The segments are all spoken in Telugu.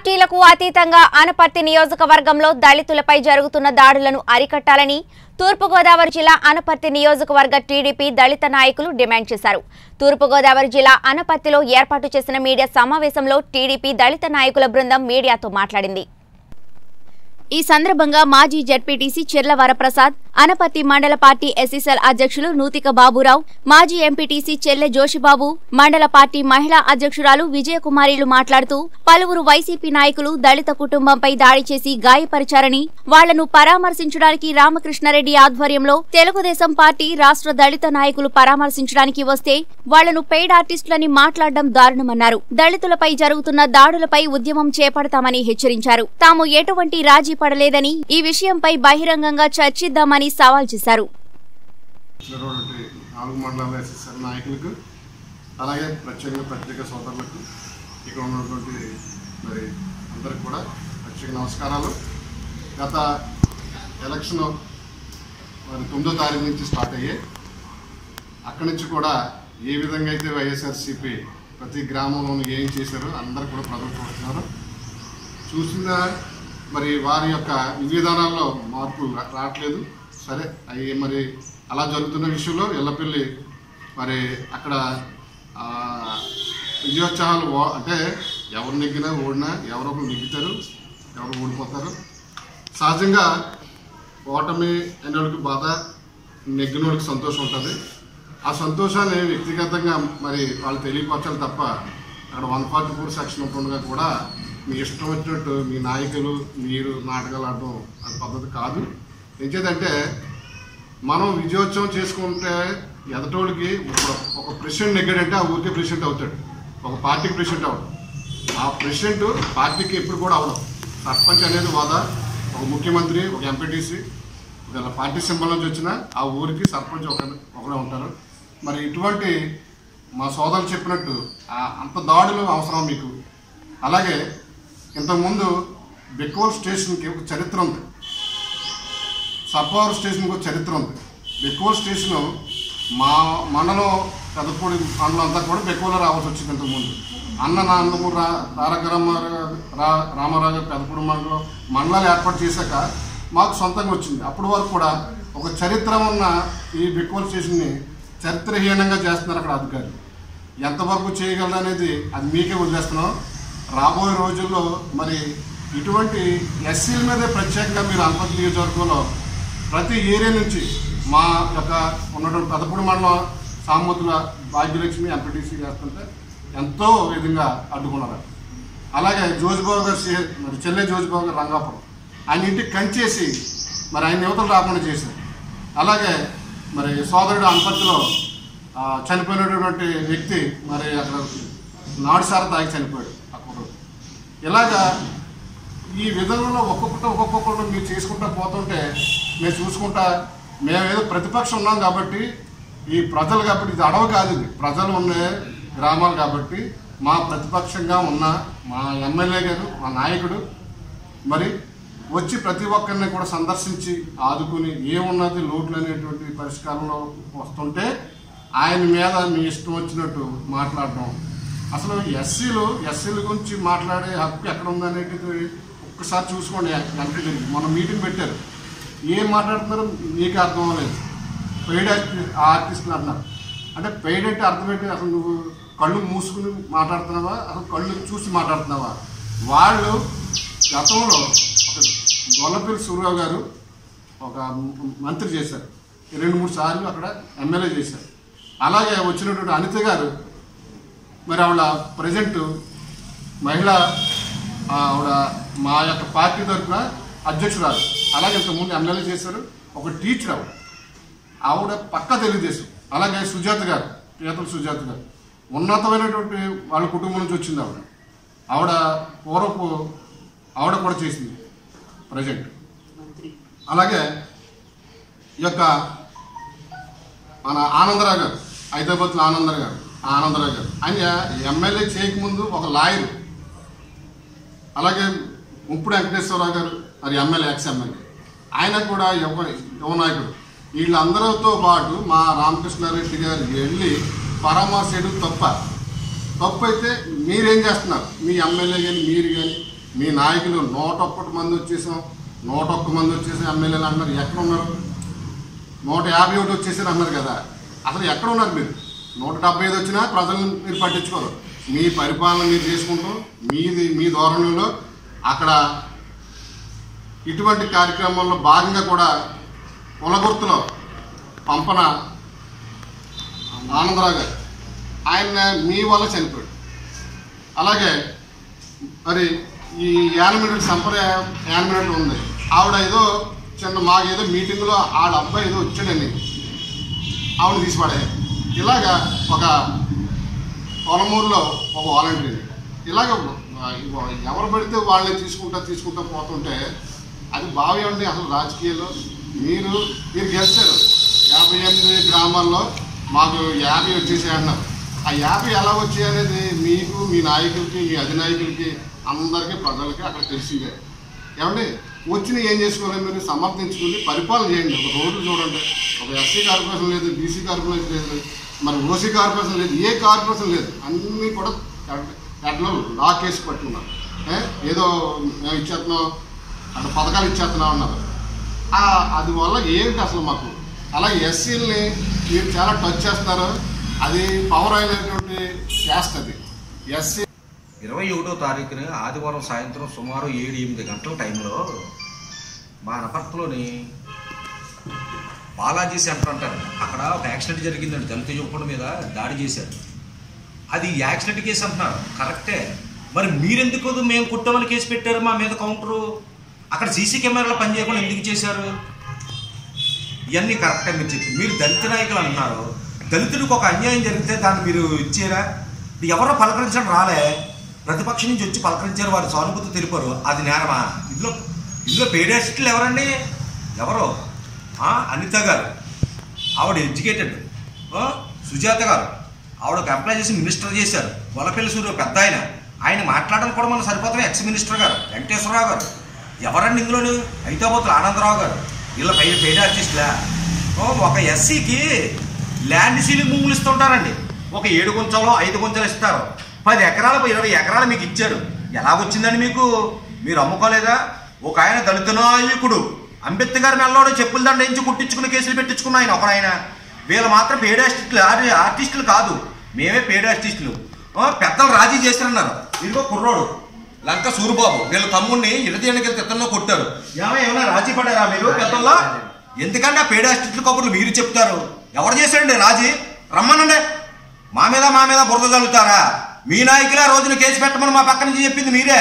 పార్టీలకు అతీతంగా అనపర్తి నియోజకవర్గంలో దళితులపై జరుగుతున్న దాడులను అరికట్టాలని తూర్పుగోదావరి జిల్లా అనపర్తి నియోజకవర్గ టీడీపీ దళిత నాయకులు డిమాండ్ చేశారు తూర్పుగోదావరి జిల్లా అనపర్తిలో ఏర్పాటు చేసిన మీడియా సమావేశంలో టీడీపీ దళిత నాయకుల బృందం మీడియాతో మాట్లాడింది ఈ సందర్భంగా మాజీ జడ్పీటీసీ చిర్ల వరప్రసాద్ అనపర్తి మండల పార్టీ ఎస్ఎస్ఎల్ అధ్యక్షులు నూతిక బాబురావు మాజీ ఎంపీటీసీ చెల్లె జోషిబాబు మండల పార్టీ మహిళా అధ్యక్షురాలు విజయకుమారిలు మాట్లాడుతూ పలువురు వైసీపీ నాయకులు దళిత కుటుంబంపై దాడి చేసి గాయపరిచారని వాళ్లను పరామర్శించడానికి రామకృష్ణారెడ్డి ఆధ్వర్యంలో తెలుగుదేశం పార్టీ రాష్ట్ర దళిత నాయకులు పరామర్శించడానికి వస్తే వాళ్లను పెయిడ్ ఆర్టిస్టులని మాట్లాడడం దారుణమన్నారు దళితులపై జరుగుతున్న దాడులపై ఉద్యమం చేపడతామని హెచ్చరించారు తాము ఎటువంటి రాజీ పడలేదని ఈ విషయంపై బహిరంగంగా చర్చిద్దామని సవాల్ చేశారు ఇచ్చినటువంటి నాలుగు మండలాల ఎస్ఎస్ఆర్ నాయకులకు అలాగే ప్రత్యేకంగా పత్రికా సోదరులకు ఇక్కడ ఉన్నటువంటి మరి అందరికి కూడా ప్రత్యేక నమస్కారాలు గత ఎలక్షన్ మరి తొమ్మిదో తారీఖు నుంచి స్టార్ట్ అయ్యాయి అక్కడి నుంచి కూడా ఏ విధంగా అయితే వైఎస్ఆర్సీపీ ప్రతి గ్రామంలోనూ ఏం చేశారో అందరు కూడా ప్రజలు చూస్తున్నారు చూసిన మరి వారి యొక్క విధానాల్లో మార్పు రా- రావట్లేదు సరే అవి మరి అలా జరుగుతున్న విషయంలో ఎల్లపెల్లి మరి అక్కడ ఆ, విజయోత్సవాలు ఓ- అంటే ఎవరు నెగ్గినా ఓడినా ఎవరో ఒకరు నెగ్గుతారు ఎవరు ఓడిపోతారు సహజంగా ఓటమి అనేవాడికి బాధ నెగ్గిన వాళ్ళకి సంతోషం ఉంటుంది ఆ సంతోషాన్ని వ్యక్తిగతంగా మరి వాళ్ళు తెలియపరచాలి తప్ప అక్కడ వన్ ఫార్టీ ఫోర్ సెక్షన్ ఉంటుండగా కూడా మీ ఇష్టం వచ్చినట్టు మీ నాయకులు మీరు నాటకాలు ఆడడం అది పద్ధతి కాదు ఎంచేదంటే మనం విజయోత్సవం చేసుకుంటే ఎదటోళ్ళకి ఒక- ఒక ప్రెసిడెంట్ నెగ్గాడంటే ఆ ఊరికే ప్రెసిడెంట్ అవుతాడు ఒక పార్టీకి ప్రెసిడెంట్ అవడం ఆ ప్రెసిడెంట్ పార్టీకి ఎప్పుడు కూడా అవడం సర్పంచ్ అనేది హోదా ఒక ముఖ్యమంత్రి ఒక ఎంపీటీసీ ఒకవేళ పార్టీ సింబల్ నుంచి వచ్చిన ఆ ఊరికి సర్పంచ్ ఒక ఒకరే ఉంటారు మరి ఇటువంటి మా సోదరులు చెప్పినట్టు ఆ అంత దాడులు అవసరం మీకు అలాగే ఇంతకుముందు బెక్కోల్ స్టేషన్కి ఒక చరిత్ర ఉంది సర్పవరం స్టేషన్కి ఒక చరిత్ర ఉంది బెక్కోల్ స్టేషన్ మా మండలం పెద్దపూడి మండలం అంతా కూడా బెక్కోలో రావాల్సి వచ్చింది ఇంతకుముందు అన్న నాన్నమూరు రా తారక రామారావు రా రామారావు గారు పెద్దపూడి మండలం మండలాలు ఏర్పాటు చేశాక మాకు సొంతంగా వచ్చింది అప్పటి వరకు కూడా ఒక చరిత్ర ఉన్న ఈ బెక్కోల్ స్టేషన్ని చరిత్రహీనంగా చేస్తున్నారు అక్కడ అధికారులు ఎంతవరకు చేయగలరు అనేది అది మీకే వదిలేస్తున్నాం రాబోయే రోజుల్లో మరి ఇటువంటి ఎస్సీల మీదే ప్రత్యేకంగా మీరు అనపతి నియోజకవర్గంలో ప్రతి ఏరియా నుంచి మా యొక్క ఉన్నటువంటి పెదపూడి మండలం సామూతుల భాగ్యలక్ష్మి ఎంపీటీసీ చేస్తుంటే ఎంతో విధంగా అడ్డుకున్నారు అలాగే జోజిబాబు గారు సే- మరి చెల్లె జోజిబాబు గారు రంగాపురం ఆయన ఇంటికి కంచేసి మరి ఆయన యువతలు రాకుండా చేశారు అలాగే మరి సోదరుడు అనపర్తిలో ఆ, చనిపోయినటువంటి వ్యక్తి మరి అక్కడ నాడుసార తాగి చనిపోయాడు అక్కడ ఇలాగా ఈ విధంగా ఒక్కొక్కటి ఒక్కొక్కటి మీరు చేసుకుంటా పోతుంటే మేము చూసుకుంటా మేమేదో ప్రతిపక్షం ఉన్నాం కాబట్టి ఈ ప్రజలు కాబట్టి ఇది అడవి కాదు ఇది ప్రజలు ఉన్న గ్రామాలు కాబట్టి మా ప్రతిపక్షంగా ఉన్న మా ఎమ్మెల్యే గారు మా నాయకుడు మరి వచ్చి ప్రతి ఒక్కరిని కూడా సందర్శించి ఆదుకుని ఏమున్నది లోట్లు అనేటువంటి పరిష్కారంలో వస్తుంటే ఆయన మీద మీ ఇష్టం వచ్చినట్టు మాట్లాడడం అసలు ఎస్సీలు ఎస్సీల గురించి మాట్లాడే హక్కు ఎక్కడ ఉందనేటిది ఒక్కసారి చూసుకోండి వెనక్కి తిరిగి మొన్న మీటింగ్ పెట్టారు ఏం మాట్లాడుతున్నారో మీకు అర్థం అవ్వలేదు పెయిడ్ ఆర్టిస్టులు అంటున్నారు అంటే పెయిడ్ అంటే అర్థం ఏంటి అసలు నువ్వు కళ్ళు మూసుకుని మాట్లాడుతున్నావా అసలు కళ్ళు చూసి మాట్లాడుతున్నావా వాళ్ళు గతంలో ఒక గొల్లపల్లి సూర్యరావు గారు ఒక మ- మంత్రి చేశారు రెండు మూడు సార్లు అక్కడ ఎమ్మెల్యే చేశారు అలాగే వచ్చినటువంటి అనిత గారు మరి ఆవిడ ప్రజెంట్ మహిళ ఆవిడ మా యొక్క పార్టీ తరఫున అధ్యక్షురాలు అలాగే ఇంతకుముందు ఎమ్మెల్యే చేశారు ఒక టీచర్ ఆవిడ ఆవిడ పక్క తెలుగుదేశం అలాగే సుజాత గారు పీతల సుజాత గారు ఉన్నతమైనటువంటి వాళ్ళ కుటుంబం నుంచి వచ్చింది ఆవిడ ఆవిడ పూర్వపు ఆవిడ కూడా చేసింది ప్రజెంట్ అలాగే ఈ యొక్క మన ఆనందరావు గారు హైదరాబాద్లో ఆనందరావు గారు ఆనందరావు గారు ఆయన ఎమ్మెల్యే చేయకముందు ఒక లాయరు అలాగే ముప్పుడు వెంకటేశ్వరరావు గారు మరి ఎమ్మెల్యే ఎక్స్ ఎమ్మెల్యే ఆయన కూడా యువ యువ నాయకుడు వీళ్ళందరితో పాటు మా రామకృష్ణారెడ్డి గారు వెళ్ళి పరామర్శ చేయడం తప్ప తప్పు అయితే మీరేం చేస్తున్నారు మీ ఎమ్మెల్యే కానీ మీరు కానీ మీ నాయకులు నూట ఒక్కటి మంది వచ్చేసాం నూట ఒక్క మంది వచ్చేసి ఎమ్మెల్యేలు అంటున్నారు ఎక్కడ ఉన్నారు నూట యాభై ఒకటి వచ్చేసారు అన్నారు కదా అసలు ఎక్కడ ఉన్నారు మీరు నూట డెబ్బై ఐదు వచ్చినా ప్రజలను మీరు పట్టించుకోరు మీ పరిపాలన మీరు చేసుకుంటూ మీది మీ ధోరణిలో అక్కడ ఇటువంటి కార్యక్రమంలో భాగంగా కూడా కులగుర్తులో పంపన ఆనందరావు గారు ఆయన మీ వల్ల చనిపోయాడు అలాగే మరి ఈ యానిమేటెడ్ సంపద యానిమేటెడ్ ఉంది ఆవిడ ఏదో చిన్న మాకేదో మీటింగ్లో ఆడ అబ్బాయి ఏదో వచ్చాడని ఆవిడ తీసిపడే ఇలాగా ఒక పొలమూరులో ఒక వాలంటీర్ ఇలాగ ఎవరు పడితే వాళ్ళని తీసుకుంటా తీసుకుంటా పోతుంటే అది భావ్యం అండి అసలు రాజకీయాల్లో మీరు మీరు గెలిచారు యాభై ఎనిమిది గ్రామాల్లో మాకు యాభై వచ్చేసాయి అన్నారు ఆ యాభై ఎలా వచ్చాయి అనేది మీకు మీ నాయకులకి మీ అధినాయకులకి అందరికీ ప్రజలకి అక్కడ తెలిసిందే ఏమండి వచ్చిన ఏం చేసుకోవాలి మీరు సమర్థించుకుని పరిపాలన చేయండి ఒక రోడ్లు చూడండి ఒక ఎస్సీ కార్పొరేషన్ లేదు బీసీ కార్పొరేషన్ లేదు మరి ఓసీ కార్పొరేషన్ లేదు ఏ కార్పొరేషన్ లేదు అన్నీ కూడా ఎట్లా లాకేసి పట్టుకున్నారు ఏ? ఏదో మేము ఇచ్చేస్తున్నాం అంటే పథకాలు ఇచ్చేస్తున్నాం అన్నారు ఆ, అది వల్ల ఏంటి అసలు మాకు అలాగే ఎస్సీలని మీరు చాలా టచ్ చేస్తున్నారు అది పవర్ అయినటువంటి క్యాస్ట్ అది ఎస్సీ ఇరవై ఒకటో తారీఖున ఆదివారం సాయంత్రం సుమారు ఏడు ఎనిమిది గంటల టైంలో మా అనపర్తిలోని బాలాజీ సెంటర్ అంటారు అక్కడ ఒక యాక్సిడెంట్ జరిగిందండి దళిత యువకుడి మీద దాడి చేశారు అది యాక్సిడెంట్ కేసు అంటున్నారు కరెక్టే మరి మీరెందుకు మేము కుట్టమని కేసు పెట్టారు మా మీద కౌంటరు అక్కడ సీసీ కెమెరాలు పనిచేయకుండా ఎందుకు చేశారు ఇవన్నీ కరెక్టే మీరు చెప్పి మీరు దళిత నాయకులు అంటున్నారు దళితుడికి ఒక అన్యాయం జరిగితే దాన్ని మీరు ఇచ్చారా ఎవరో పలకరించడం రాలే ప్రతిపక్షం నుంచి వచ్చి పలకరించారు వారు సానుభూతి తెలిపారు అది నేరమా ఇందులో ఇందులో పేడాస్టిట్లు ఎవరండి ఎవరు ఆ, అనిత గారు ఆవిడ ఎడ్యుకేటెడ్ ఆ, సుజాత గారు ఆవిడ ఒక అప్లై చేసి మినిస్టర్ చేశారు వలపల్లి సూర్య పెద్ద ఆయన ఆయన మాట్లాడడం కూడా మనం సరిపోతాం ఎక్స్ మినిస్టర్ గారు వెంకటేశ్వరరావు గారు ఎవరండి ఇందులోని హైదరాబాద్లో ఆనందరావు గారు వీళ్ళ పై పేద ఆర్టిస్టులా ఓ, ఒక ఎస్సీకి ల్యాండ్ సీలింగ్ భూములు ఇస్తుంటారండి ఒక ఏడు గుంచలో ఐదు గుంచలు ఇస్తారు పది ఎకరాలకు ఇరవై ఎకరాలు మీకు ఇచ్చారు ఎలా వచ్చిందండి మీకు మీరు అమ్ముకోలేదా ఒక ఆయన దళిత నాయకుడు అంబేద్కర్ మెల్లోడు చెప్పులు దండ ఎంచి కుట్టించుకుని కేసులు పెట్టించుకున్న ఆయన ఒక ఆయన వీళ్ళు మాత్రం పేడ్ ఆర్టిస్టులు ఆర్టి- ఆర్టిస్టులు కాదు మేమే పేడ్ ఆర్టిస్టులు ఓ, పెద్దలు రాజీ చేశారన్నారు ఇదిగో కుర్రోడు లంక సూరిబాబు వీళ్ళ తమ్ముడిని ఇడదీయడానికి వెళ్తే ఇతల్లో కొట్టారు ఏమో ఏమైనా రాజీ పడారా మీరు పెద్దల్లో ఎందుకంటే ఆ పేడ్ ఆర్టిస్టుల కబుర్లు మీరు చెప్తారు ఎవరు చేశారండి రాజీ రమ్మనండి మా మీద మా మీద బురద చల్లుతారా మీ నాయకులే ఆ రోజున కేసు పెట్టమని మా పక్క నుంచి చెప్పింది మీరే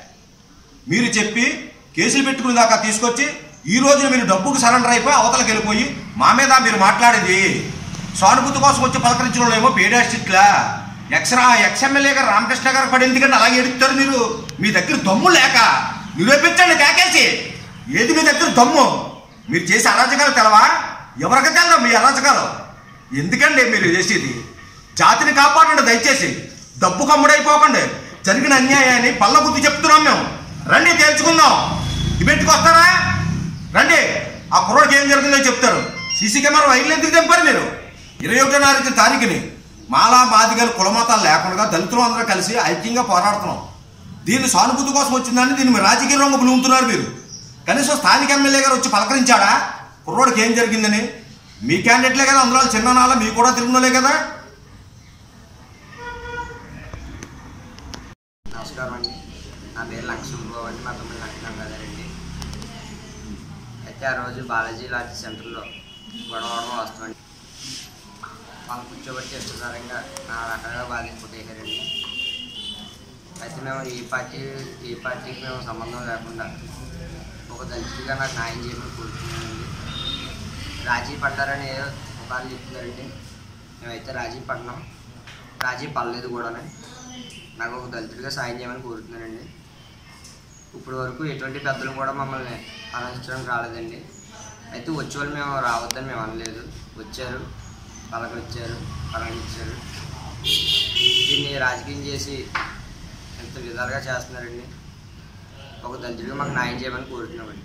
మీరు చెప్పి కేసులు పెట్టుకునే దాకా తీసుకొచ్చి ఈ రోజున మీరు డబ్బుకు సరెండర్ అయిపోయి అవతలకి వెళ్ళిపోయి మా మీద మీరు మాట్లాడేది సానుభూతి కోసం వచ్చి పలకరించిన వాళ్ళేమో పేడాస్టిట్లా ఎక్స్రా ఎక్స్ఎమ్మెల్యే గారు రామకృష్ణ గారు పడి ఎందుకంటే అలాగే ఎడుతారు మీరు మీ దగ్గర దమ్ము లేక నిరూపించండి కేకేసి ఏది మీ దగ్గర దమ్ము మీరు చేసే అరాచకాలు తెలవా ఎవరికి తెలదా మీ అరాచకాలు ఎందుకండి మీరు చేసేది జాతిని కాపాడండి దయచేసి డబ్బు కమ్ముడైపోకండి జరిగిన అన్యాయాన్ని పళ్ళ బుద్ధి చెప్తున్నాం మేము రండి తేల్చుకుందాం డిబేట్కి వస్తారా రండి ఆ కుర్రోడికి ఏం జరుగుతుందో చెప్తారు సీసీ కెమెరా వైర్లు ఎందుకు తెంపారు మీరు ఇరవై ఒకటో తారీఖు తారీఖుని మాలా మాదిగలు కులమతాలు లేకుండా దళితులు అందరూ కలిసి ఐక్యంగా పోరాడుతున్నాం దీన్ని సానుభూతి కోసం వచ్చిందని దీన్ని మీరు రాజకీయ రంగు పిలుగుతున్నారు మీరు కనీసం స్థానిక ఎమ్మెల్యే గారు వచ్చి పలకరించాడా కుర్రోడికి ఏం జరిగిందని మీ క్యాండిడేట్లే కదా అందులో చిన్న నాల మీ కూడా తిరుగునలే కదా నమస్కారం అండి నా పేరు లక్ష్మీబాబు అండి మా తమ్ముడు లక్ష్మణ్ గారండి అయితే ఆ రోజు బాలాజీ లాడ్జ్ సెంటర్లో గొడవ గొడవ వస్తామండి వాళ్ళు కూర్చోబెట్టి ఇష్టసారంగా నా రకంగా బాధ్యత కొట్టేశారండి అయితే మేము ఈ పార్టీ ఈ పార్టీకి మేము సంబంధం లేకుండా ఒక దళితుడిగా నాకు న్యాయం చేయమని కోరుతున్నానండి రాజీ పడ్డారని ఏదో ఒకళ్ళు చెప్తున్నారండి మేమైతే రాజీ పడినాం రాజీ పడలేదు కూడానే నాకు ఒక దళితుడిగా సాయం చేయమని కోరుతున్నానండి ఇప్పుడు వరకు ఎటువంటి పెద్దలు కూడా మమ్మల్ని ఆలోచించడానికి రాలేదండి అయితే వచ్చే వాళ్ళు మేము రావద్దని మేము అనలేదు వచ్చారు పలకరించారు పలకరించారు దీన్ని రాజకీయం చేసి ఎంత విధాలుగా చేస్తున్నారండి ఒక దళితుడిగా మాకు న్యాయం చేయమని కోరుతున్నామండి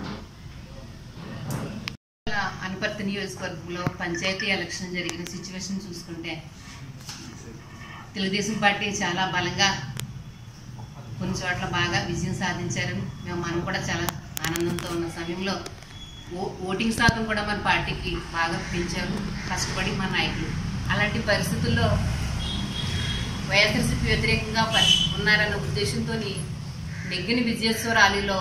అనపర్తి నియోజకవర్గంలో పంచాయతీ ఎలక్షన్ జరిగిన సిచ్యువేషన్ చూసుకుంటే తెలుగుదేశం పార్టీ చాలా బలంగా కొన్ని చోట్ల బాగా విజయం సాధించారని మేము మనం కూడా చాలా ఆనందంతో ఉన్న సమయంలో ఓ ఓటింగ్ శాతం కూడా మన పార్టీకి బాగా పెంచారు కష్టపడి మన నాయకులు అలాంటి పరిస్థితుల్లో వైఎస్ఆర్సీపీ వ్యతిరేకంగా ప- ఉన్నారన్న ఉద్దేశంతో నెగ్గిన విజయేశ్వర ర్యాలీలో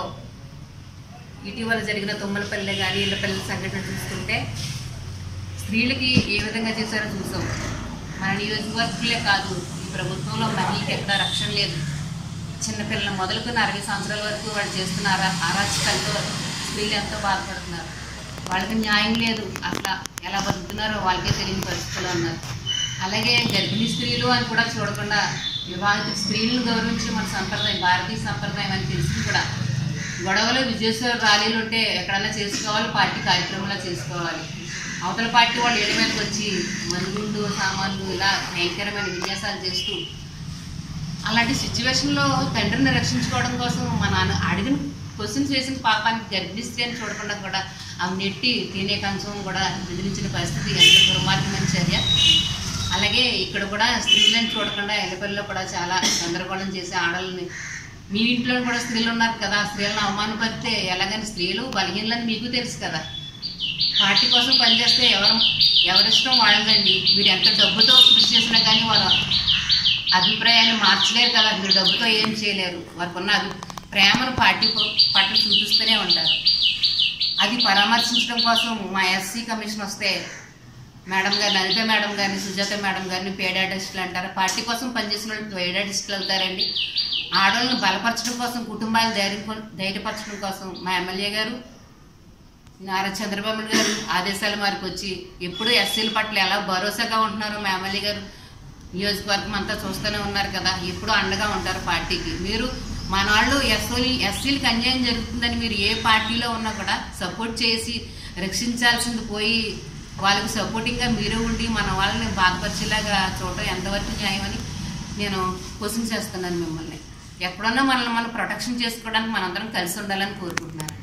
ఇటీవల జరిగిన తుమ్మలపల్లి కానీ ఇళ్ళపల్లి సంఘటన చూస్తుంటే స్త్రీలకి ఏ విధంగా చేశారో చూసాం మన నియోజకవర్గంలో కాదు ఈ ప్రభుత్వంలో మహిళకి ఎక్కడా రక్షణ లేదు చిన్నపిల్లలు మొదలుకొని అరవై సంవత్సరాల వరకు వాళ్ళు చేస్తున్న అరా అరాచకాలతో స్త్రీలు ఎంతో బాధపడుతున్నారు వాళ్ళకి న్యాయం లేదు అసలు ఎలా బతుకుతున్నారో వాళ్ళకే తెలియని పరిస్థితుల్లో ఉన్నారు అలాగే గర్భిణీ స్త్రీలు అని కూడా చూడకుండా వివాహిత స్త్రీలను గౌరవించి మన సంప్రదాయం భారతీయ సంప్రదాయం అని తెలిసి కూడా గొడవలు విజయేశ్వర ర్యాలీలు ఉంటే ఎక్కడన్నా చేసుకోవాలి పార్టీ కార్యక్రమంలో చేసుకోవాలి అవతల పార్టీ వాళ్ళు ఏడు మీదకి వచ్చి మందుగుండు సామాన్లు ఇలా భయంకరమైన విన్యాసాలు చేస్తూ అలాంటి సిచ్యువేషన్లో తండ్రిని రక్షించుకోవడం కోసం మా నాన్న అడిగిన క్వశ్చన్స్ వేసిన పాపానికి గర్భిణీ స్త్రీ అని చూడకుండా కూడా ఆమె నెట్టి తినే కంచం కూడా బెదిరించిన పరిస్థితి ఎంత దుర్మార్గమైన చర్య అలాగే ఇక్కడ కూడా స్త్రీలను చూడకుండా ఎల్లపల్లిలో కూడా చాలా గందరగోళం చేసే ఆడవాళ్ళని మీ ఇంట్లో కూడా స్త్రీలు ఉన్నారు కదా ఆ స్త్రీలను అవమానపరిస్తే ఎలాగని స్త్రీలు బలహీనలని మీకు తెలుసు కదా పార్టీ కోసం పనిచేస్తే ఎవరు ఎవరిష్టం వాళ్ళదండి మీరు ఎంత డబ్బుతో కృషి చేసినా కానీ వారు అభిప్రాయాన్ని మార్చలేరు కదా మీరు డబ్బుతో ఏం చేయలేరు వారికి ఉన్న అభి ప్రేమను పార్టీ ప- పట్ల చూపిస్తూనే ఉంటారు అది పరామర్శించడం కోసం మా ఎస్సీ కమిషన్ వస్తే మేడం గారిని అనిత మేడం గారిని సుజాత మేడం గారిని పేడాటిస్టులు అంటారు పార్టీ కోసం పనిచేసిన వాళ్ళు పేడాటిస్టులు అవుతారండి ఆడవాళ్ళని బలపరచడం కోసం కుటుంబాలు ధైర్యం ధైర్యపరచడం కోసం మా ఎమ్మెల్యే గారు నారా చంద్రబాబు నాయుడు గారు ఆదేశాల మేరకు వచ్చి ఎప్పుడు ఎస్సీల పట్ల ఎలా భరోసాగా ఉంటున్నారో మా ఎమ్మెల్యే గారు నియోజకవర్గం అంతా చూస్తూనే ఉన్నారు కదా ఎప్పుడు అండగా ఉంటారు పార్టీకి మీరు మన వాళ్ళు ఎస్ఓలు ఎస్సీలకు అన్యాయం జరుగుతుందని మీరు ఏ పార్టీలో ఉన్నా కూడా సపోర్ట్ చేసి రక్షించాల్సింది పోయి వాళ్ళకి సపోర్టింగ్గా మీరు ఉండి మన వాళ్ళని బాధపరిచేలాగా చూడటం ఎంతవరకు న్యాయం అని నేను క్వశ్చన్ చేస్తున్నాను మిమ్మల్ని ఎప్పుడన్నా మనల్ని మనం ప్రొటెక్షన్ చేసుకోవడానికి మనందరం కలిసి ఉండాలని కోరుకుంటున్నాను